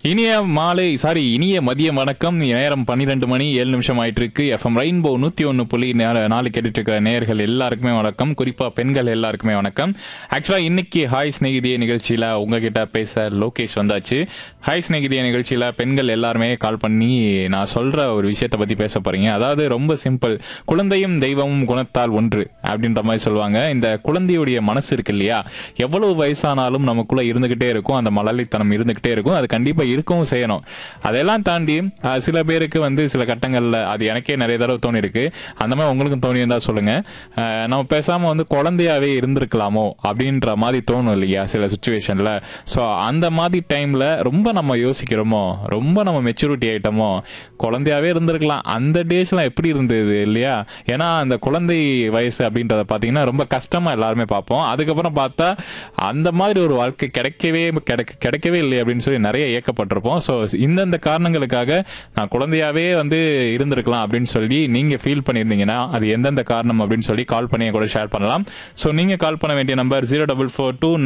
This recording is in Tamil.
இனிய மாலை சாரி இனிய மதிய வணக்கம் நேரம் பன்னிரெண்டு மணி ஏழு நிமிஷம் ஆயிட்டு இருக்கு எஃப்எம் ரெயின்போ நூத்தி ஒன்னு புள்ளி நா- நாலு கேட்டுட்டு இருக்கிற நேயர்கள் எல்லாருக்குமே வணக்கம் குறிப்பா பெண்கள் எல்லாருக்குமே வணக்கம் ஆக்சுவலா இன்னைக்கு ஹாய் ஸ்நேகிதிய நிகழ்ச்சியில உங்ககிட்ட பேச லோகேஷ் வந்தாச்சு ஹாய் ஸ்நேகிதிய நிகழ்ச்சியில பெண்கள் எல்லாருமே கால் பண்ணி நான் சொல்ற ஒரு விஷயத்தை பத்தி பேச போறீங்க அதாவது ரொம்ப சிம்பிள் குழந்தையும் தெய்வமும் குணத்தால் ஒன்று அப்படின்ற மாதிரி சொல்லுவாங்க இந்த குழந்தையுடைய மனசு இருக்கு இல்லையா எவ்வளவு வயசானாலும் நமக்குள்ள இருந்துகிட்டே இருக்கும் அந்த மலலைத்தனம் இருந்துகிட்டே இருக்கும் அது கண்டிப்பா இருக்கவும் செய்யணும் அதெல்லாம் தாண்டி அஹ், சில பேருக்கு வந்து சில கட்டங்கள்ல அது எனக்கே நிறைய தடவை தோணி இருக்கு அந்த மாதிரி உங்களுக்கும் தோணி இருந்தா சொல்லுங்க அஹ், நம்ம பேசாம வந்து குழந்தையாவே இருந்திருக்கலாமோ அப்படின்ற மாதிரி தோணும் இல்லையா சில சுச்சுவேஷன்ல ஸோ அந்த மாதிரி டைம்ல ரொம்ப நம்ம யோசிக்கிறோமோ ரொம்ப நம்ம மெச்சூரிட்டி ஆயிட்டோமோ குழந்தையாவே இருந்திருக்கலாம் அந்த டேஸ்லாம் எப்படி இருந்தது இல்லையா ஏன்னா அந்த குழந்தை வயசு அப்படின்றத பார்த்தீங்கன்னா ரொம்ப கஷ்டமா எல்லாருமே பார்ப்போம் அதுக்கப்புறம் பார்த்தா அந்த மாதிரி ஒரு வாழ்க்கை கிடைக்கவே கிடைக்க கிடைக்கவே இல்லை அப்படின்னு சொல்லி நிறைய ஏக்கப்பட்டிருப்போம் ஸோ இந்தந்த காரணங்களுக்காக நான் குழந்தையாவே வந்து இருந்திருக்கலாம் அப்படின்னு சொல்லி நீங்க ஃபீல் பண்ணியிருந்தீங்கன்னா அது எந்தெந்த காரணம் அப்படின்னு சொல்லி கால் பண்ணி என் கூட ஷேர் பண்ணலாம் ஸோ நீங்க கால் பண்ண வேண்டிய number zero double four two